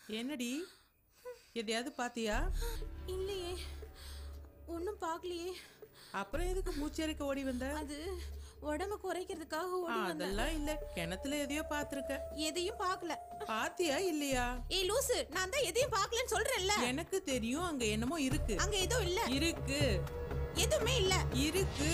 என்னடி எதையாவது பாத்தியா இல்லையே ஒன்றும் பார்க்கலையே அப்புறம் எதுக்கு மூச்சரிக்க ஓடி வந்த அது உடம்ப குறைக்கிறதுக்காக ஆ, ஓடி வந்தேன் அதெல்லாம் இல்ல கிணத்துல எதையோ பாத்திருக்க எதையும் பார்க்கல பாத்தியா இல்லையா ஏய் லூசு நான் தான் எதையும் பார்க்கலன்னு சொல்றேன்ல எனக்கு தெரியும் அங்க என்னமோ இருக்கு அங்க எதுவும் இல்ல இருக்கு எதுவுமே இல்ல இருக்கு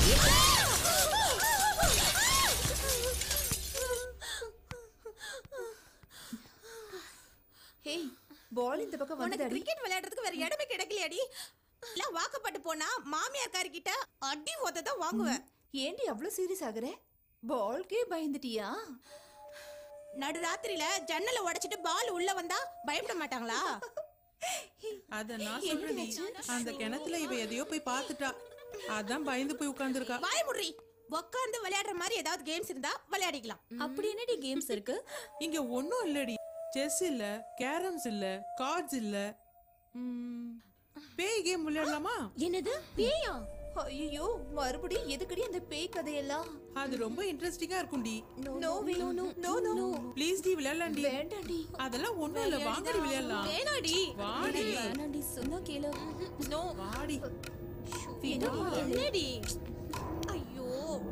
ஹேய் பால் இந்த பக்கம் உனக்கு வந்ததாடி கிரிக்கெட் விளையாடுறதுக்கு வேற இடமே கிடைக்கலையாடி எல்லாம் வாக்கப்பட்டு போனா மாமியார் கிட்ட அடி ஒத்த தான் வாங்குவேன் ஏண்டி அவ்வளோ சீரியஸ் ஆகுற பால்க்கே பயந்துட்டியா நடு ராத்திரியில ஜன்னலை உடைச்சிட்டு பால் உள்ள வந்தா பயப்பட மாட்டாங்களா அத நான் சொல்றேன் அந்த கிணத்துல இவ எதையோ போய் பாத்துட்டா அதான் பயந்து போய் உட்கார்ந்துருக்கா வாய முடி உட்காந்து விளையாடுற மாதிரி ஏதாவது கேம்ஸ் இருந்தா விளையாடிக்கலாம் அப்படி என்னடி கேம்ஸ் இருக்கு இங்க ஒண்ணும் இல்லடி செஸ் இல்ல கேரம்ஸ் இல்ல கார்ட்ஸ் இல்ல ம், பேய் கேம் விளையாடலாமா என்னது பேயா ஐயோ மறுபடியும் எதுக்கடி அந்த பேய் கதையெல்லாம் அது ரொம்ப இன்ட்ரெஸ்டிங்கா இருக்கும்டி no way no no please டி விளையாடலாம்டி வேண்டாண்டி அதெல்லாம் ஒண்ணும் இல்ல வாங்கடி விளையாடலாம் வேணாடி வாடி வேணாண்டி சொன்னா கேளு நோ வாடி என்னடி ஐயோ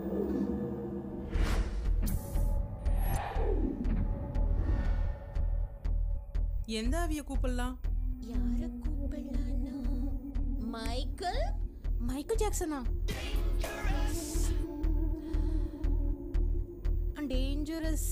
எந்த அவிய கூப்பிடலாம் யார கூப்பிடலாம்னா மைக்கேல் மைக்கேல் ஜாக்சனா டேஞ்சரஸ்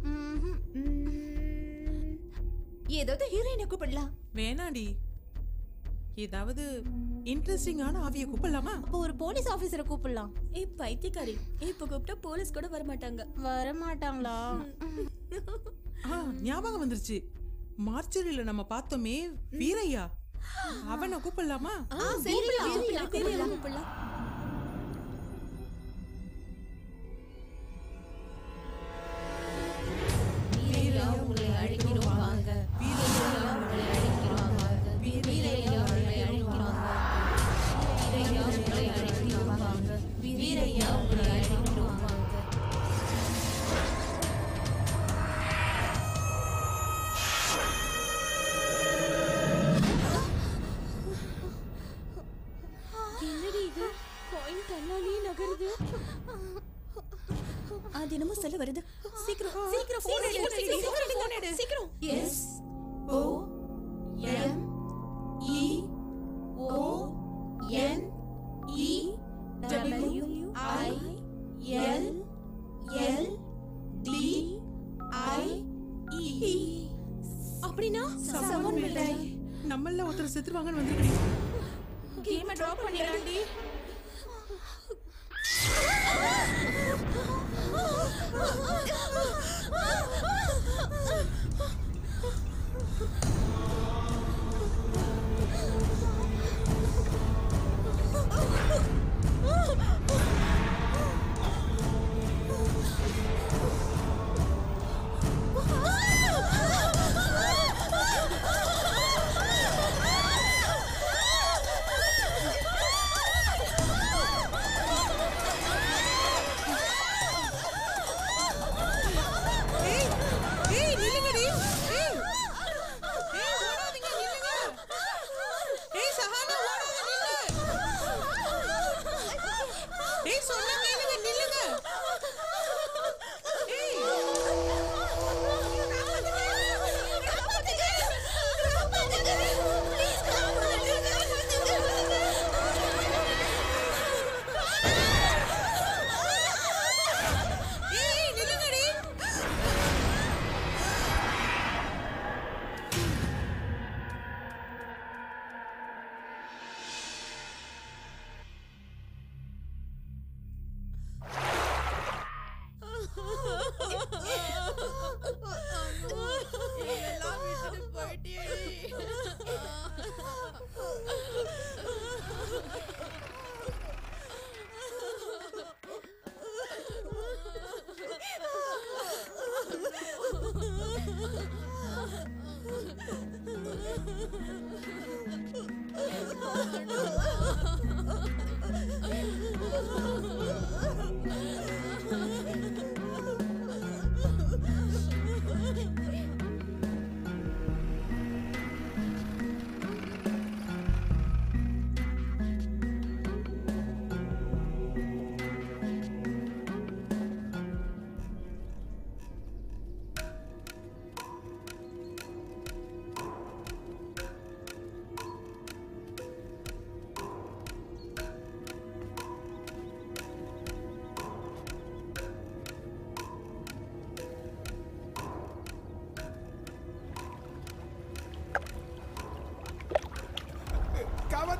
ஏதாவது ஹீரோயினை கூப்பிடலாம் வேணாடி ஏதாவது இன்ட்ரெஸ்டிங்கான ஆவிய கூப்பிடலாமா அப்போ ஒரு போலீஸ் ஆபீசரை கூப்பிடலாம் ஏய் பைத்தியக்காரி இப்ப கூப்பிட்டா போலீஸ் கூட வர மாட்டாங்க வர மாட்டாங்களா ஆ ஞாபகம் வந்துருச்சு மார்ச்சரியில நம்ம பார்த்தோமே வீரையா அவனை கூப்பிடலாமா கூப்பிடலாம் கூப்பிடலாம் கூப்பிடலாம் என்னடி இது பாயிண்ட் தன்னாலேயே நகருது அது என்னமோ சொல்ல வருது சீக்கிரம் சீக்கிரம் போன் எடு சீக்கிரம் போன் எடு சீக்கிரம் S O M E O N E W I L L D I E அப்படின்னா சமன் மிட்டாய் நம்மள ஒருத்தர் செத்துருவாங்கன்னு வந்துருக்கடி கேமை டிராப் பண்ணிடலாண்டி ஏய் ஏய் நில்லுங்கடி ஏய் ஏய் ஓடாதீங்க நில்லுங்க ஏய் சஹானா ஓடாத நில்லு ஏய் சொன்னா கேளுங்க நில்லுங்க ஏய் ஏய் நில்லுங்கடி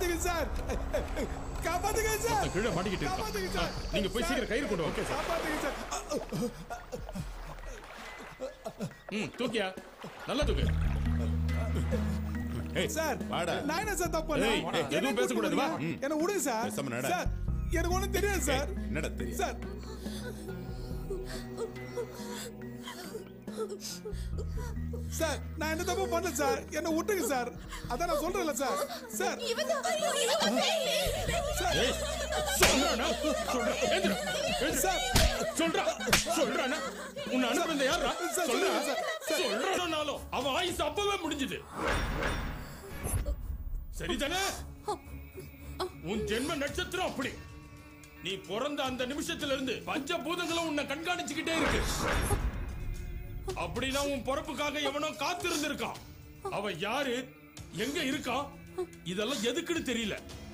காப்பாத்துங்க சார் காப்பாத்துங்க சார் கீழே மாட்டிக்கிட்டு காப்பாத்துங்க இருக்கான் சார் ஆ, நீங்க போய் சீக்கிரம் கயிறு கொண்டு ஓகே சார் காப்பாத்துங்க சார் ம் தூக்கியா நல்லா தூக்கு ஏய், சார் வாடா. நான் என்ன சார் தப்பு ஏய், பண்ணேன்? ஏய், எதுவும் என்னை பேசக்கூடாது, வா. கூட்டிட்டு போறீங்க? என்னை விடுங்க சார் பேசாம நட. சார் எனக்கு ஒண்ணும் தெரியாது சார் ஏய், என்னடா தெரியும்? சார் சார் நான் என்ன தப்பு பண்ணல சார் என்ன விட்டுங்க சார் அதான் நான் சொல்றேன்ல சார் சார் சார் ஏய், சொல்றானா? சொல்றா. எந்திரா, எந்திரா. சார் சொல்றா சொல்றானா உன்னை அனுப்புறது யாரா சார், சொல்றா சொல்லுங்க சார். சார். சொல்றானாலும் அவன் ஆயுசு அப்பவே முடிஞ்சது சரிதானே உன் ஜென்ம நட்சத்திரம் அப்படி நீ பிறந்த அந்த நிமிஷத்துல இருந்து பஞ்ச பூதங்களும் உன்னை கண்காணிச்சுக்கிட்டே இருக்கு அப்படின்னா உன் பிறப்புக்காக எவனோ காத்திருந்து இருக்கான் அவ யாரு எங்க இருக்கான் இதெல்லாம் எதுக்குன்னு தெரியல